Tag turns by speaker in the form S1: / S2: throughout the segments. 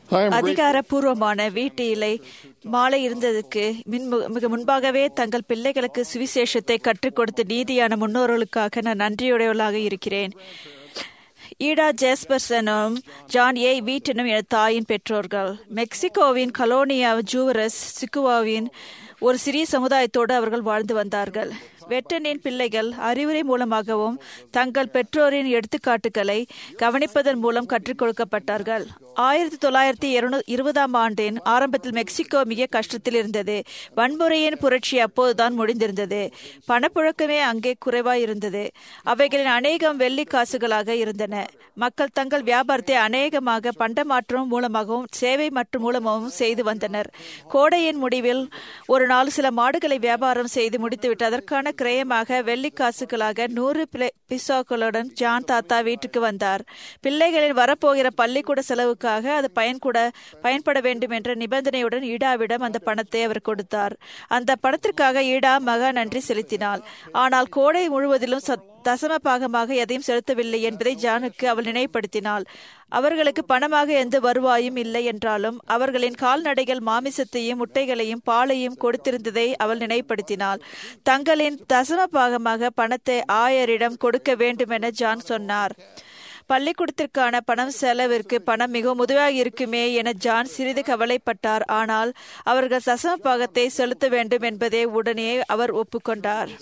S1: I am grateful
S2: அதிகாரப்பூர்வமான வீட்டிலே மாலை இருந்ததுக்கு மின்- மிக முன்பாகவே தங்கள் பிள்ளைகளுக்கு சுவிசேஷத்தை கற்றுக் கொடுத்த நீதியான முன்னோர்களுக்காக நான் நன்றியுடையவளாக இருக்கிறேன் ஈடா ஜேஸ்பர்சனும் ஜான் ஏ வீட்டனும் என தாயின் பெற்றோர்கள் மெக்சிகோவின் கலோனியா ஜூவரஸ் சிக்குவாவின் ஒரு சிறிய சமுதாயத்தோடு அவர்கள் வாழ்ந்து வந்தார்கள் வெட்டனின் பிள்ளைகள் அறிவுரை மூலமாகவும் தங்கள் பெற்றோரின் எடுத்துக்காட்டுகளை கவனிப்பதன் மூலம் கற்றுக் கொடுக்கப்பட்டார்கள் ஆயிரத்தி தொள்ளாயிரத்தி இருபதாம் ஆண்டின் ஆரம்பத்தில் மெக்சிகோ மிக கஷ்டத்தில் இருந்தது வன்முறையின் புரட்சி அப்போதுதான் முடிந்திருந்தது பணப்புழக்கமே அங்கே குறைவாய் இருந்தது அவைகளின் அநேகம் வெள்ளி காசுகளாக இருந்தன மக்கள் தங்கள் வியாபாரத்தை அநேகமாக பண்டமாற்றம் மூலமாகவும் சேவை மற்றும் மூலமாகவும் செய்து வந்தனர் கோடையின் முடிவில் ஒரு நாள் சில மாடுகளை வியாபாரம் செய்து முடித்துவிட்டு அதற்கான கிரயமாக வெள்ளி காசுகளாக நூறு பிளை- பிசோக்களுடன் ஜான் தாத்தா வீட்டுக்கு வந்தார் பிள்ளைகளின் வரப்போகிற பள்ளிக்கூட செலவுக்காக அது பயன்கூட பயன்பட வேண்டும் என்ற நிபந்தனையுடன் ஈடாவிடம் அந்த பணத்தை அவர் கொடுத்தார் அந்த பணத்திற்காக ஈடா மகா நன்றி செலுத்தினாள் ஆனால் கோடை முழுவதிலும் சத்- தசம பாகமாக எதையும் செலுத்தவில்லை என்பதை ஜானுக்கு அவள் நினைவுபடுத்தினாள் அவர்களுக்கு பணமாக எந்த வருவாயும் இல்லை என்றாலும் அவர்களின் கால்நடைகள் மாமிசத்தையும் முட்டைகளையும் பாலையும் கொடுத்திருந்ததை அவள் நினைவுபடுத்தினாள் தங்களின் தசம பாகமாக பணத்தை ஆயரிடம் கொடுக்க வேண்டும் என ஜான் சொன்னார் பள்ளிக்கூடத்திற்கான பணம் செலவிற்கு பணம் மிகவும் உதவியாக இருக்குமே என ஜான் சிறிது கவலைப்பட்டார் ஆனால் அவர்கள் தசம பாகத்தை செலுத்த வேண்டும் என்பதை உடனே அவர் ஒப்புக்கொண்டார்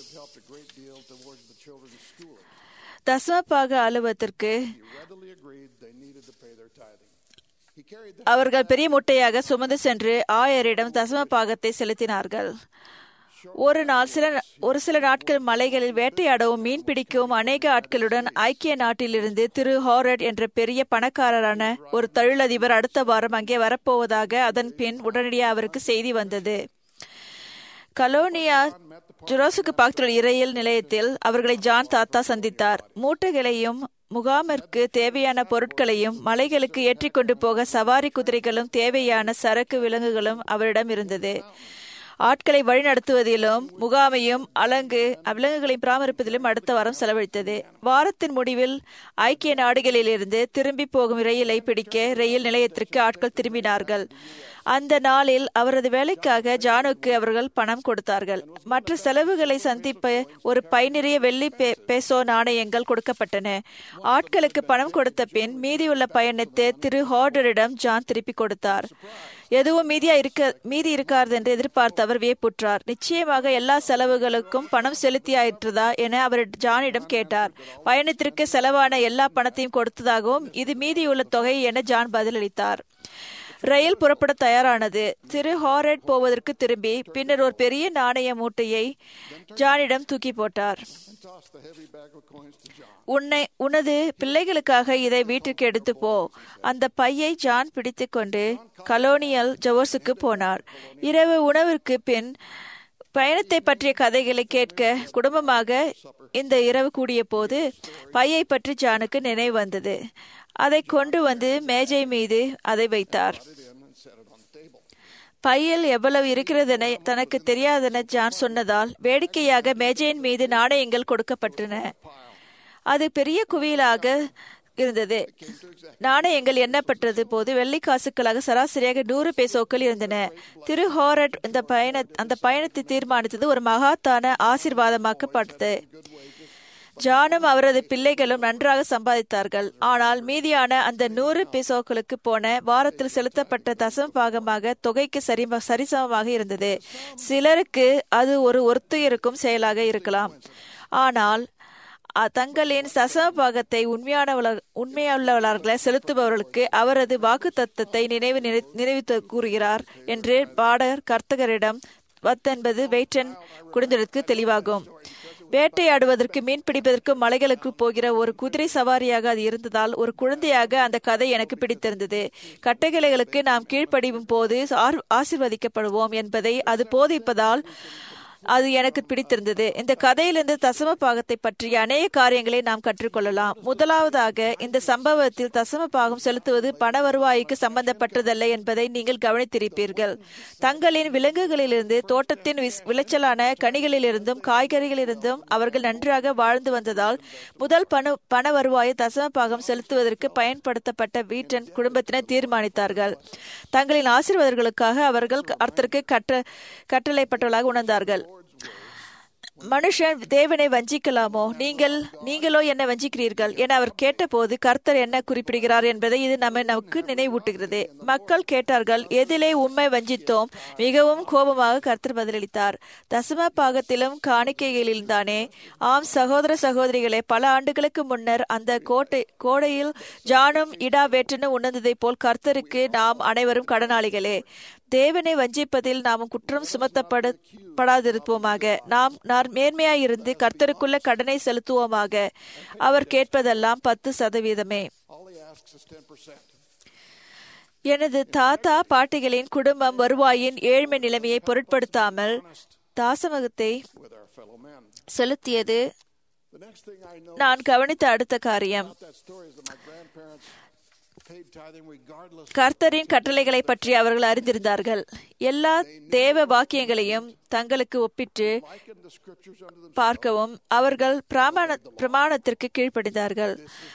S2: தசமபாக அலுவலகத்திற்கு
S1: readily agreed they needed to pay their tithing. He carried the
S2: அவர்கள் பெரிய முட்டையாக சுமந்து சென்று ஆயரிடம் தசம பாகத்தை செலுத்தினார்கள் ஒரு நாள் சில ஒரு சில நாட்கள் மலைகளில் வேட்டையாடவும் மீன் பிடிக்கவும் அநேக ஆட்களுடன் ஐக்கிய நாட்டிலிருந்து திரு ஹாரட் என்ற பெரிய பணக்காரரான ஒரு தொழிலதிபர் அடுத்த வாரம் அங்கே வரப்போவதாக அதன் பின் உடனடியாக அவருக்கு செய்தி வந்தது கலோனியா ஜுரோசுக்கு பக்கத்தில் இறையில் நிலையத்தில் அவர்களை ஜான் தாத்தா சந்தித்தார் மூட்டைகளையும் முகாமிற்கு தேவையான பொருட்களையும் மலைகளுக்கு ஏற்றிக்கொண்டு போக சவாரி குதிரைகளும் தேவையான சரக்கு விலங்குகளும் அவரிடம் இருந்தது ஆட்களை வழிநடத்துவதிலும் முகாமையும் அலங்கு விலங்குகளை பராமரிப்பதிலும் அடுத்த வாரம் செலவழித்தது வாரத்தின் முடிவில் ஐக்கிய நாடுகளிலிருந்து திரும்பி போகும் ரயிலை பிடிக்க ரயில் நிலையத்திற்கு ஆட்கள் திரும்பினார்கள் அந்த நாளில் அவரது வேலைக்காக ஜானுக்கு அவர்கள் பணம் கொடுத்தார்கள் மற்ற செலவுகளை சந்திப்ப ஒரு பை நிறைய வெள்ளி பே- பேசோ நாணயங்கள் கொடுக்கப்பட்டன ஆட்களுக்கு பணம் கொடுத்த பின் மீதியுள்ள பயணத்தை திரு ஹார்டரிடம் ஜான் திருப்பி கொடுத்தார் எதுவும் மீதியா இருக்க மீதி இருக்காது என்று எதிர்பார்த்து அவர் வியப்புற்றார் நிச்சயமாக எல்லா செலவுகளுக்கும் பணம் செலுத்தியாயிற்றதா என அவர் ஜானிடம் கேட்டார் பயணத்திற்கு செலவான எல்லா பணத்தையும் கொடுத்ததாகவும் இது மீதியுள்ள தொகை என ஜான் பதிலளித்தார் ரயில் புறப்பட தயாரானது திரு ஹாரட் போவதற்கு திரும்பி பின்னர் ஒரு பெரிய நாணய மூட்டையை ஜானிடம் தூக்கி போட்டார்
S1: and tossed the heavy bag of coins to John.
S2: உன்னை உனது பிள்ளைகளுக்காக இதை வீட்டுக்கு எடுத்து போ அந்த பையை ஜான் பிடித்துக்கொண்டு கலோனியல் ஜவர்ஸுக்கு போனார் இரவு உணவிற்கு பின் பயணத்தை பற்றிய கதைகளை கேட்க குடும்பமாக இந்த இரவு கூடிய போது பையை பற்றி ஜானுக்கு நினைவு வந்தது அதை கொண்டு வந்து மேஜை மீது அதை வைத்தார் பையில் எவ்வளவு இருக்கிறதென தனக்கு தெரியாதென ஜான் சொன்னதால் வேடிக்கையாக மேஜையின் மீது நாணயங்கள் கொடுக்கப்பட்டன அது பெரிய குவியலாக இருந்தது நாணயங்கள் எண்ணப்பட்டது போது வெள்ளி காசுகளாக சராசரியாக நூறு பேசோக்கள் இருந்தன திரு ஹாரட் இந்த பயண அந்த பயணத்தை தீர்மானித்தது ஒரு மகாத்தான ஆசீர்வாதமாக்கப்பட்டது ஜானும் அவரது பிள்ளைகளும் நன்றாக சம்பாதித்தார்கள் ஆனால் மீதியான அந்த நூறு பிசோக்களுக்கு போன வாரத்தில் செலுத்தப்பட்ட தசம பாகமாக தொகைக்கு சரி சரிசமமாக இருந்தது சிலருக்கு அது ஒரு ஒருத்துயிருக்கும் செயலாக இருக்கலாம் ஆனால் அ- தங்களின் தசம பாகத்தை உண்மையானவள- உண்மையுள்ளவர்களாக செலுத்துபவர்களுக்கு அவரது வாக்கு தத்தத்தை நினைவு நினை- நினைவு கூறுகிறார் என்று பாடகர் கர்த்தகரிடம் பத்தொன்பது வெயிட்டன் குடிந்ததற்கு தெளிவாகும் வேட்டையாடுவதற்கு மீன் பிடிப்பதற்கும் மலைகளுக்கு போகிற ஒரு குதிரை சவாரியாக அது இருந்ததால் ஒரு குழந்தையாக அந்த கதை எனக்கு பிடித்திருந்தது கட்டளைகளுக்கு நாம் கீழ்ப்படியும் போது ஆர்- ஆசீர்வதிக்கப்படுவோம் என்பதை அது போதிப்பதால் அது எனக்கு பிடித்திருந்தது இந்த கதையிலிருந்து தசம பாகத்தை பற்றிய அநேக காரியங்களை நாம் கற்றுக்கொள்ளலாம் முதலாவதாக இந்த சம்பவத்தில் தசம பாகம் செலுத்துவது பண வருவாய்க்கு சம்பந்தப்பட்டதல்ல என்பதை நீங்கள் கவனித்திருப்பீர்கள் தங்களின் விலங்குகளிலிருந்து தோட்டத்தின் விளைச்சலான கனிகளிலிருந்தும் காய்கறிகளிலிருந்தும் அவர்கள் நன்றாக வாழ்ந்து வந்ததால் முதல் பண பண வருவாயை தசம பாகம் செலுத்துவதற்கு பயன்படுத்தப்பட்ட வீட்டின் குடும்பத்தினர் தீர்மானித்தார்கள் தங்களின் ஆசீர்வாதங்களுக்காக அவர்கள் அர்த்தருக்கு கட்ட கட்டளைப்பட்டவர்களாக உணர்ந்தார்கள் மனுஷன் தேவனை வஞ்சிக்கலாமோ நீங்கள் நீங்களோ என்ன வஞ்சிக்கிறீர்கள் என அவர் கேட்டபோது கர்த்தர் என்ன குறிப்பிடுகிறார் என்பதை இது நம்ம நமக்கு நினைவூட்டுகிறது மக்கள் கேட்டார்கள் எதிலே உண்மை வஞ்சித்தோம் மிகவும் கோபமாக கர்த்தர் பதிலளித்தார் தசம பாகத்திலும் காணிக்கைகளில் தானே ஆம் சகோதர சகோதரிகளே பல ஆண்டுகளுக்கு முன்னர் அந்த கோட்டை கோடையில் ஜானும் இடா வேற்றுன்னு உணர்ந்ததை போல் கர்த்தருக்கு நாம் அனைவரும் கடனாளிகளே தேவனை வஞ்சிப்பதில் நாம் குற்றம் சுமத்தப்படாதிருப்போமாக நாம் நான் மேன்மையாயிருந்து கர்த்தருக்குள்ள கடனை செலுத்துவோமாக அவர் கேட்பதெல்லாம் பத்து சதவீதமே எனது தாத்தா பாட்டிகளின் குடும்பம் வருவாயின் ஏழ்மை நிலைமையை பொருட்படுத்தாமல் தாசமகத்தை செலுத்தியது நான் கவனித்த அடுத்த காரியம் கர்த்தரின் கட்டளைகளை பற்றி அவர்கள் அறிந்திருந்தார்கள் எல்லா தேவ வாக்கியங்களையும் தங்களுக்கு ஒப்பிட்டு பார்க்கவும் அவர்கள் பிரமாணத்திற்கு கீழ்ப்படிந்தார்கள்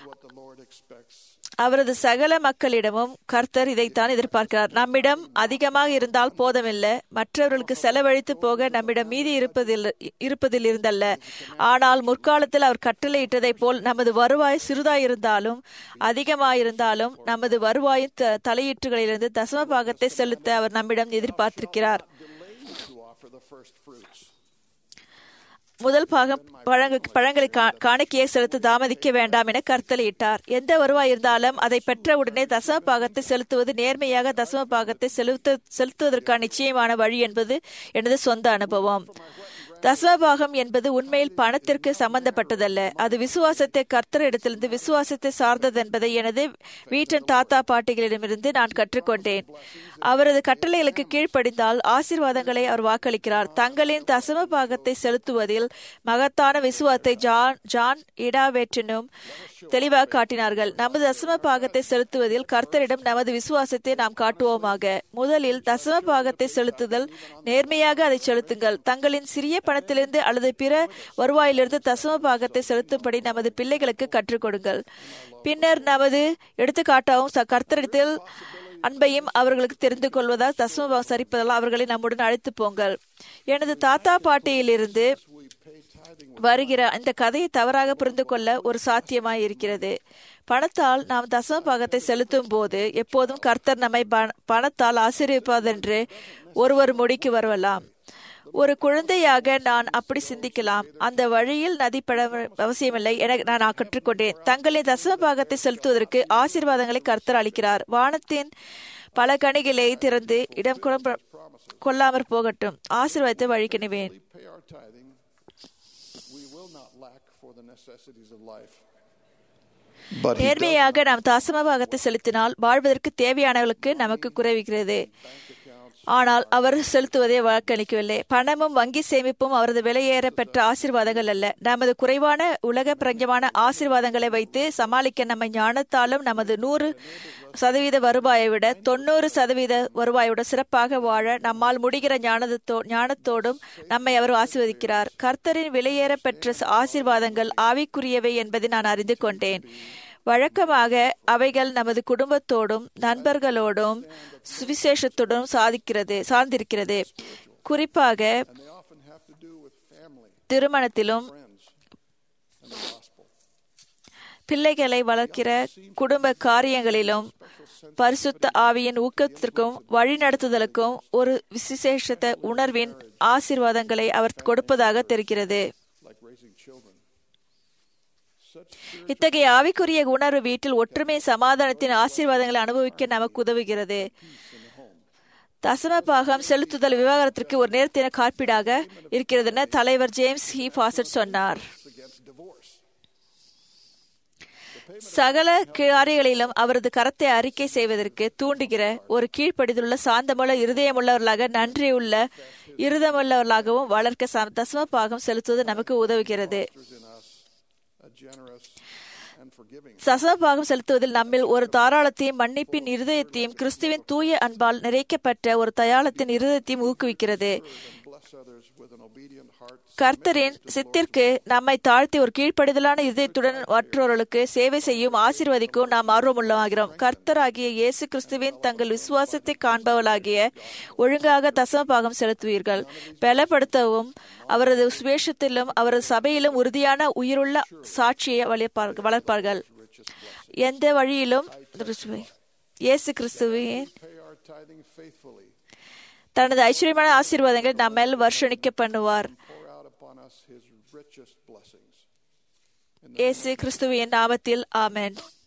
S2: அவரது சகல மக்களிடமும் கர்த்தர் இதைத்தான் எதிர்பார்க்கிறார் நம்மிடம் அதிகமாக இருந்தால் போதமில்லை மற்றவர்களுக்கு செலவழித்து போக நம்மிடம் மீதி இருப்பதில் இருப்பதில் இருந்தல்ல ஆனால் முற்காலத்தில் அவர் கட்டளையிட்டதை போல் நமது வருவாய் சிறிதாயிருந்தாலும் அதிகமாயிருந்தாலும் நமது வருவாயின் தலையீட்டுகளிலிருந்து தசம பாகத்தை செலுத்த அவர் நம்மிடம் எதிர்பார்த்திருக்கிறார் முதல் பாகம் பழங்களை காணிக்கையை செலுத்த தாமதிக்க வேண்டாம் என கர்த்தலையிட்டார் எந்த வருவாய் இருந்தாலும் அதை பெற்ற உடனே தசம பாகத்தை செலுத்துவது நேர்மையாக தசம பாகத்தை செலுத்த செலுத்துவதற்கான நிச்சயமான வழி என்பது எனது சொந்த அனுபவம் தசமபாகம் என்பது உண்மையில் பணத்திற்கு சம்பந்தப்பட்டதல்ல அது விசுவாசத்தை கர்த்தரிடத்திலிருந்து விசுவாசத்தை சார்ந்தது என்பதை எனது வீட்டின் தாத்தா பாட்டிகளிடமிருந்து நான் கற்றுக்கொண்டேன் அவரது கட்டளைகளுக்கு கீழ்ப்படிந்தால் ஆசீர்வாதங்களை அவர் வாக்களிக்கிறார் தங்களின் தசம பாகத்தை செலுத்துவதில் மகத்தான விசுவாசத்தை ஜான் ஜான் இடாவேற்றினும் தெளிவாக காட்டினார்கள் நமது தசம பாகத்தை செலுத்துவதில் கர்த்தரிடம் நமது விசுவாசத்தை நாம் காட்டுவோமாக முதலில் தசம பாகத்தை செலுத்துதல் நேர்மையாக அதை செலுத்துங்கள் தங்களின் சிறிய பணத்திலிருந்து அல்லது பிற வருவாயிலிருந்து தசம பாகத்தை செலுத்தும்படி நமது பிள்ளைகளுக்கு கற்றுக் கொடுங்கள் பின்னர் நமது எடுத்துக்காட்டாகவும் கர்த்தரிடத்தில் அன்பையும் அவர்களுக்கு தெரிந்து கொள்வதால் தசம சரிப்பதால் அவர்களை நம்முடன் அழைத்து போங்கள் எனது தாத்தா பாட்டியிலிருந்து வருகிற இந்த கதையை தவறாக புரிந்து கொள்ள ஒரு சாத்தியமாய் இருக்கிறது பணத்தால் நாம் தசம பாகத்தை செலுத்தும் போது எப்போதும் கர்த்தர் நம்மை பணத்தால் ஆசீர்விப்பதென்று ஒருவர் முடிக்கு வரலாம் ஒரு குழந்தையாக நான் அப்படி சிந்திக்கலாம் அந்த வழியில் நதிப்பட அவசியமில்லை என நான் கற்றுக்கொண்டேன் தங்களின் தசம பாகத்தை செலுத்துவதற்கு ஆசீர்வாதங்களை கர்த்தர் அளிக்கிறார் வானத்தின் பல கணிகளை திறந்து இடம் கொள்ளாமற் போகட்டும் ஆசீர்வாதத்தை வழிக்கிணுவேன் நேர்மையாக நாம் தாசமபாகத்தை செலுத்தினால் வாழ்வதற்கு தேவையானவர்களுக்கு நமக்கு குறைவுகிறது ஆனால் அவர் செலுத்துவதை வாக்களிக்கவில்லை பணமும் வங்கி சேமிப்பும் அவரது விலையேற பெற்ற ஆசீர்வாதங்கள் அல்ல நமது குறைவான உலக பிரஞ்சமான ஆசீர்வாதங்களை வைத்து சமாளிக்க நம்ம ஞானத்தாலும் நமது நூறு சதவீத வருவாயை விட தொண்ணூறு சதவீத வருவாயோட சிறப்பாக வாழ நம்மால் முடிகிற ஞானத்தோ ஞானத்தோடும் நம்மை அவர் ஆசீர்வதிக்கிறார் கர்த்தரின் விலையேற பெற்ற ஆசீர்வாதங்கள் ஆவிக்குரியவை என்பதை நான் அறிந்து கொண்டேன் வழக்கமாக அவைகள் நமது குடும்பத்தோடும் நண்பர்களோடும் சுவிசேஷத்துடன் சாதிக்கிறது சார்ந்திருக்கிறது குறிப்பாக திருமணத்திலும் பிள்ளைகளை வளர்க்கிற குடும்ப காரியங்களிலும் பரிசுத்த ஆவியின் ஊக்கத்திற்கும் வழிநடத்துதலுக்கும் ஒரு விசேஷத்த உணர்வின் ஆசீர்வாதங்களை அவர் கொடுப்பதாக தெரிகிறது இத்தகைய ஆவிக்குரிய உணர்வு வீட்டில் ஒற்றுமை சமாதானத்தின் ஆசீர்வாதங்களை அனுபவிக்க நமக்கு உதவுகிறது தசம பாகம் செலுத்துதல் விவாகரத்திற்கு ஒரு நேர்த்தின காப்பீடாக இருக்கிறது என தலைவர் ஜேம்ஸ் ஹி பாசட் சொன்னார் சகல காரியங்களிலும் அவரது கரத்தை அறிக்கை செய்வதற்கு தூண்டுகிற ஒரு கீழ்ப்படிந்துள்ள சாந்தமுள்ள இருதயமுள்ளவர்களாக நன்றியுள்ள இருதமுள்ளவர்களாகவும் வளர்க்க ச- தசம பாகம் செலுத்துவது நமக்கு உதவுகிறது
S1: fosters in us a generous and forgiving
S2: தசம பாகம் செலுத்துவதில் நம்மில் ஒரு தாராளத்தையும் மன்னிப்பின் இருதயத்தையும் கிறிஸ்துவின் தூய அன்பால் நிறைக்கப்பட்ட ஒரு தயாளத்தின் இருதயத்தையும் ஊக்குவிக்கிறது
S1: and bless others with an obedient heart.
S2: கர்த்தரின் சித்திற்கு நம்மை தாழ்த்தி ஒரு கீழ்ப்படிதலான இதயத்துடன் மற்றவர்களுக்கு சேவை செய்யும் ஆசீர்வதிக்கும் நாம் ஆர்வமுள்ளவாகிறோம் கர்த்தராகிய இயேசு கிறிஸ்துவின் தங்கள் விசுவாசத்தை காண்பவளாகிய ஒழுங்காக தசம பாகம் செலுத்துவீர்கள் பலப்படுத்தவும் அவரது சுவேஷத்திலும் அவரது சபையிலும் உறுதியான உயிருள்ள சாட்சியை வளர்ப்பார்கள் வளர்ப்பார்கள் எந்த வழியிலும் இயேசு கிறிஸ்துவின்
S1: Pay our tithing faithfully.
S2: தனது ஐஸ்வர்யமான ஆசீர்வாதங்களை நம்மேல் வருஷணிக்க பண்ணுவார்
S1: Pour out upon us his richest blessings.
S2: இயேசு கிறிஸ்துவின் நாமத்தில் ஆமென்